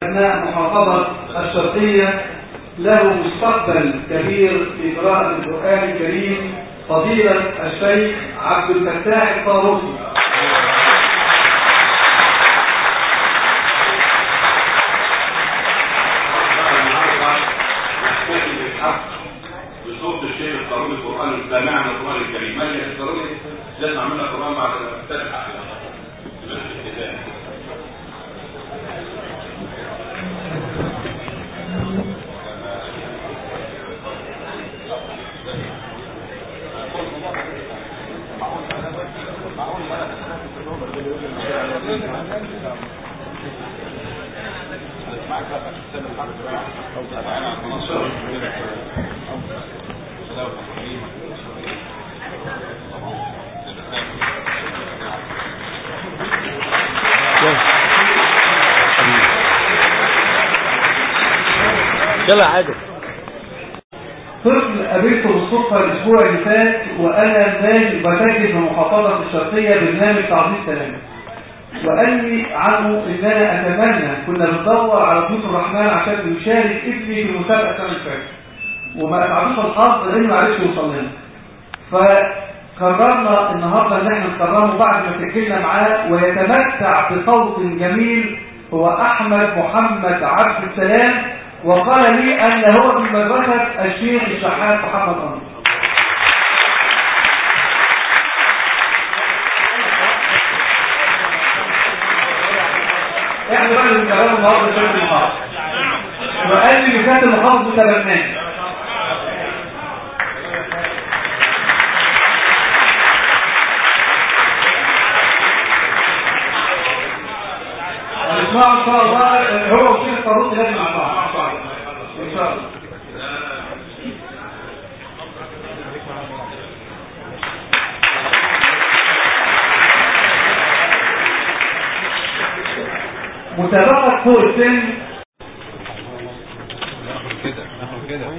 أبناء محافظة الشرقية له مستقبل كبير في قراءة القرآن الكريم فضيلة الشيخ عبد الفتاح الطاروسي بصوت الشيخ القانون القرآن سمعنا القرآن الكريم ما هي القرآن لازم عملنا القرآن بعد الفتح يلا عادل طفل قابلته بالصدفة الأسبوع اللي فات وأنا نازل بسجل في محافظة الشرقية برنامج تعظيم سلام وقال لي عنه إن أنا أتمنى كنا بندور على ضيوف الرحمن عشان يشارك ابني في المسابقة السنة اللي فاتت وما أسعدوش الحظ لأنه ما عرفش يوصل لنا فقررنا النهارده إن احنا نكرمه بعد ما سجلنا معاه ويتمتع بصوت جميل هو أحمد محمد عبد السلام وقال لي أن هو في مدرسة الشيخ الشحات محمد أنور احنا بقى اللي بنكلمه النهارده شيخ المحافظ وقال لي كانت المحافظ متبناه هنسمعه ان شاء الله هو وشيخ الطاروسي لازم نسمعه ان شاء الله مسابقة كورس كده كده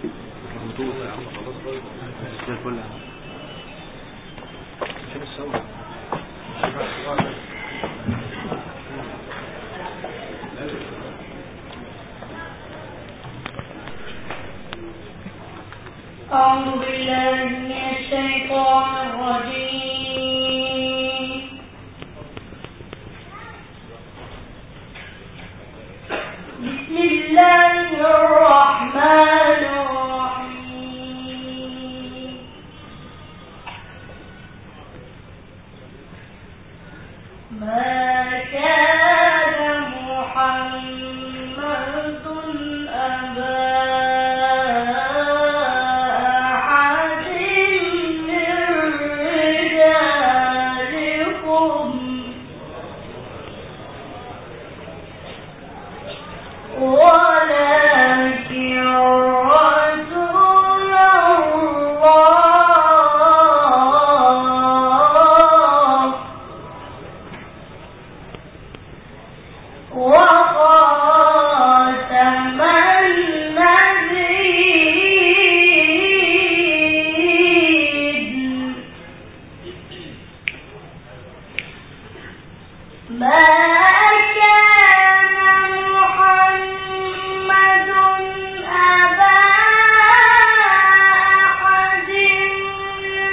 أعوذ بالله من الشيطان الرجيم بسم الله الرحمن الرحيم ما كان محمد أبا أحد من رجالكم ولكن رسول الله وخاتم النبيين ما كان محمد أبا أحد من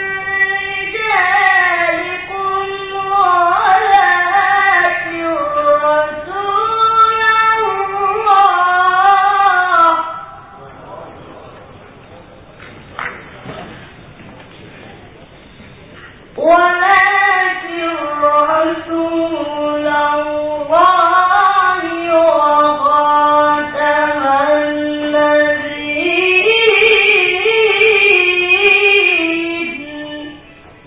رجالكم ولكن رسول الله ولكن رسول الله وخاتم النبيين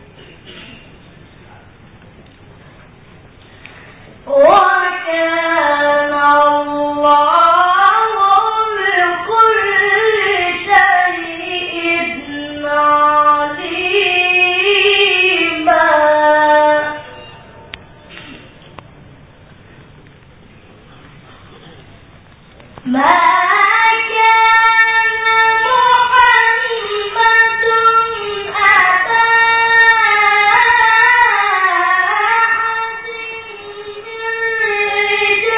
وكان الله بكل شيء عليما ما كان محمد أبا أحد من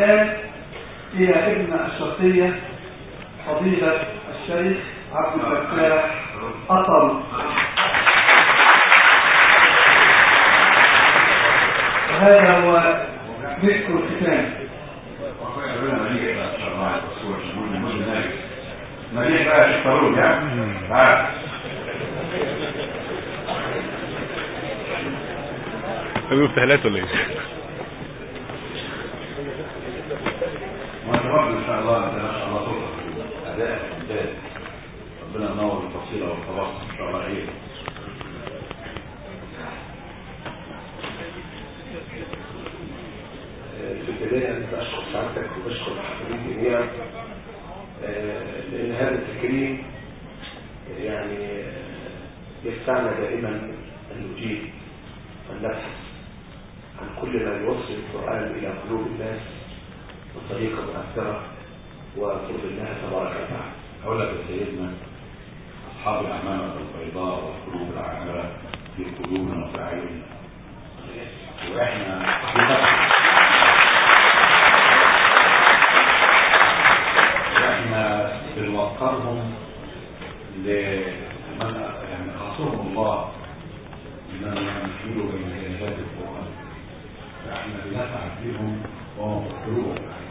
الآن إلى ابن الشرطية فضيلة الشيخ عبد الفتاح أطل هذا هو مسك الختام مليح بقى شكرون يعني تعال في مفتاحات ولا ايه؟ وانت برضه ان شاء الله انت ما شاء الله تقدر اداء ممتاز ربنا ينور التفصيله والخلاص ان شاء الله خير في البداية أنا بشكر سعادتك وبشكر حضرتك جميعا آه، لأن هذا التكريم يعني آه، يدفعنا دائما أن نجيب وأن نبحث عن كل ما يوصل القرآن إلى قلوب الناس بطريقة مؤثرة وقرب الله تبارك وتعالى اقول لك يا سيدنا اصحاب العمامه البيضاء والقلوب العامره في قلوبنا وفي اعيننا واحنا حقيقه احنا بنوقرهم لمن يعني خاصهم الله بمن يحملوا بين جنبات القران فاحنا بنسعد بهم ونفكرهم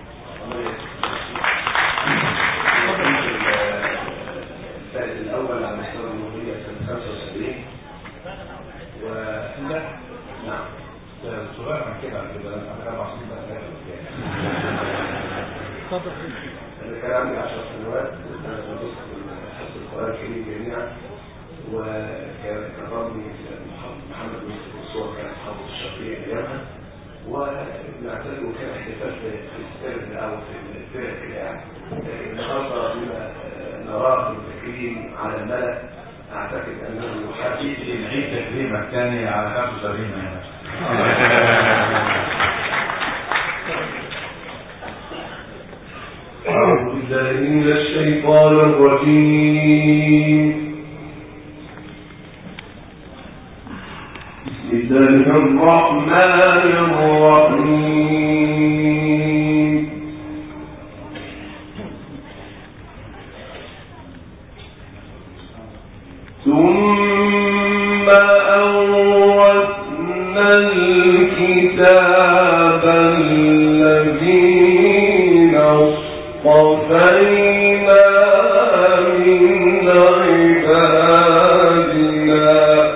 الفائز الأول على مستوى الجمهورية سنة 75 و نعم صغير عن كده عن كده انا اربع سنين بقى أنا كان عندي 10 سنوات كنت أنا بدرس حفظ القرآن الكريم جميعا وكرمني محمد بن الصور كان حافظ الشافعية أيامها وبنعتبره كان احتفال في السبب أو في الفرق يعني لكن النهارده بما نراه من تكريم على الملأ أعتقد أنه حقيقي نعيد تكريمك الثاني على 75 هنا أعوذ بالله من الشيطان الرجيم بسم الله الرحمن الرحيم ثم أورثنا الكتاب الذين اصطفينا من عبادنا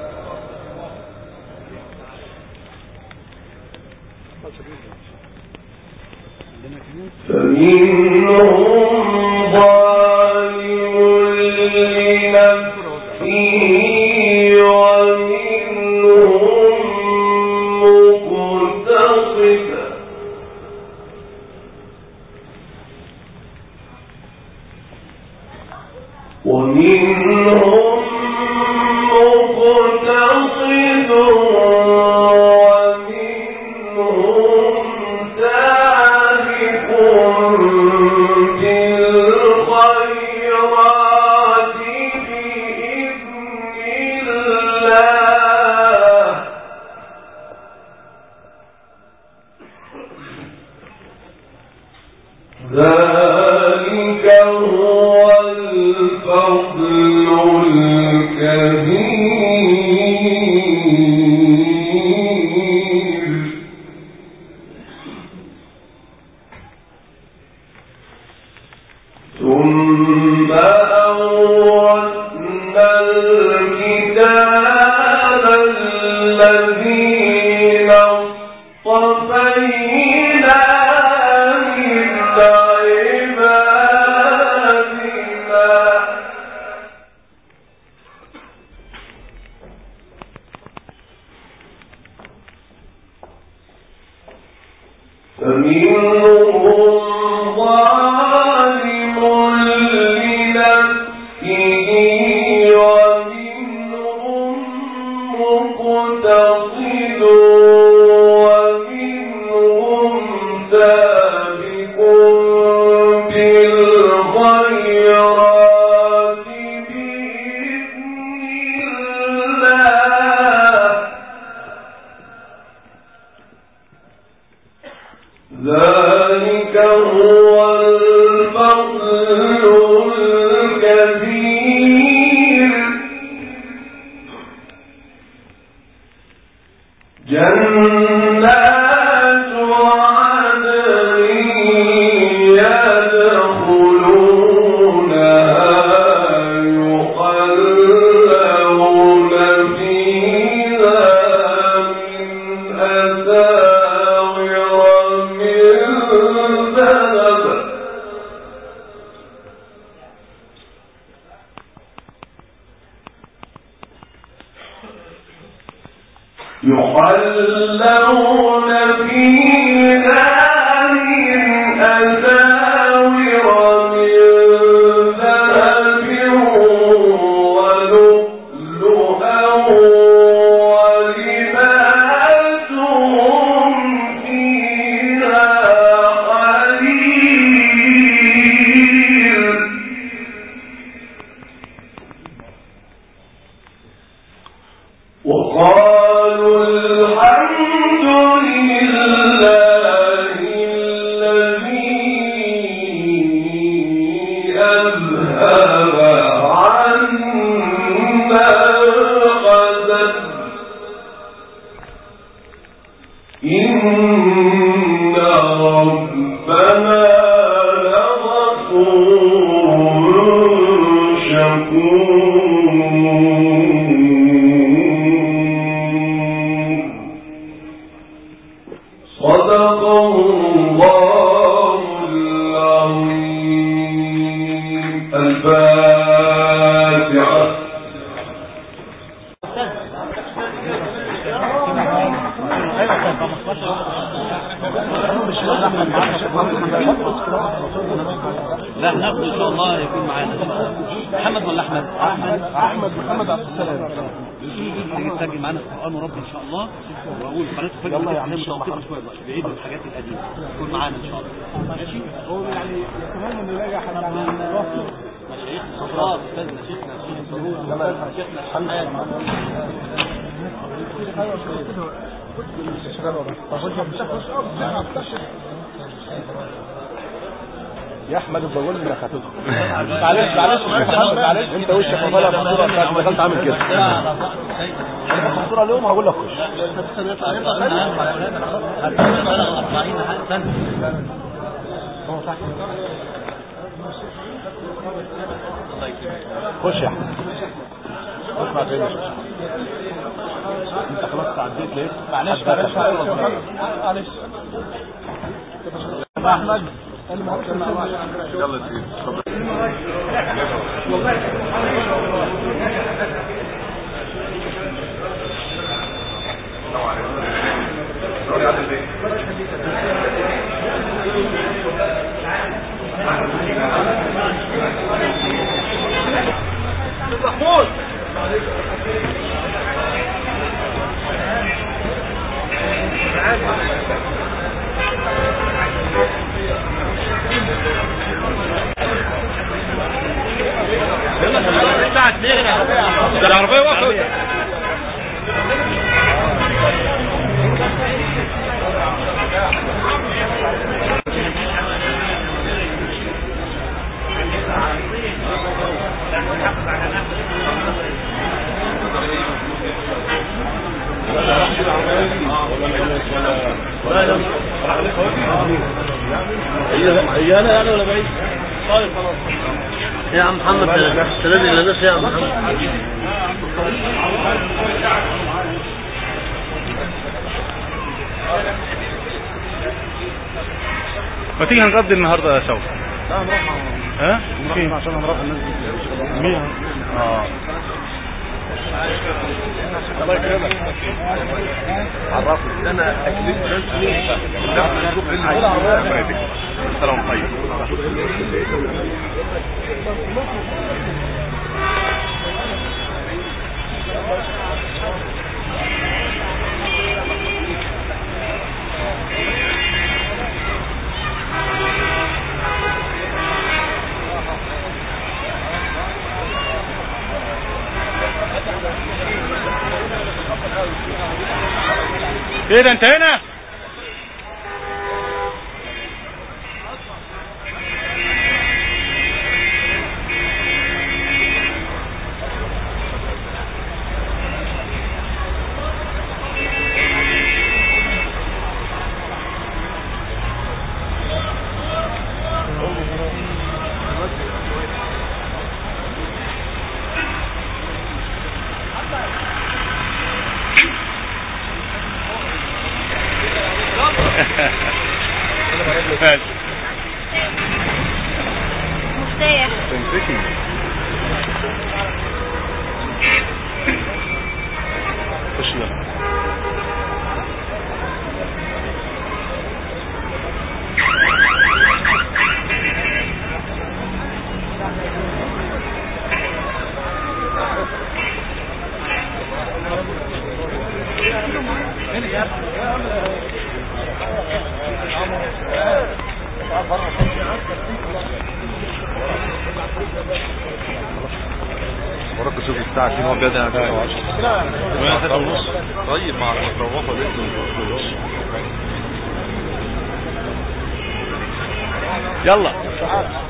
فمنهم ظالم لنفسه ومنهم مقتصد ومنهم مقتصد ومنهم سابق بالخيرات بإذن الله ذلك هو الفضل الكبير ثم أورثنا الكتاب الذين اصطفينا من عبادنا فمنهم ظالم لنفسه ومنهم مقتصد ومنهم سابق بالخيرات بإذن الله ذلك يحلون فيها من أساور من ذهب ولؤلؤا ولباسهم فيها حرير وقالوا الحمد لله الذي أذهب عنا الحزن إن ربنا لغفور شكور صدق الله العظيم الفاتحة لا هناخده ان شاء الله يكون معانا محمد ولا احمد احمد احمد محمد عبد السلام تيجي تسجل معانا القران ورب ان شاء الله واقول قناه الفجر يلا يا عم متوقفه شويه بقى بعيد من الحاجات القديمه يكون معانا ان شاء الله ماشي هو يعني يتمنى انه يلاقي حد عن الوصل مشايخنا صفار استاذنا شيخنا الشيخ ضروري شيخنا الحمد يا احمد الضوال انك هتدخل معلش معلش معلش معلش انت وشك مطالع بصوره بتاعت دخلت عامل كده انا باخد صوره اليوم هقول لك خش خش يا احمد اسمع تاني انت خلاص تعديت ليه معلش معلش معلش يا احمد يلا يا سيدي اتفضل ده العربية واقفة هي انا يعني ولا بعيد طيب خلاص يا عم محمد السلام عليكم يا عم محمد ما تيجي هنقضي النهارده يا شوقي لا نروح ها نروح عشان نروح الناس دي مين اه الله يكرمك عرفني انا اكيد السلام طيب ايه ده انت هنا وراك شوف الساعة 2 هو بجد انا ونص طيب مع المروحة يلا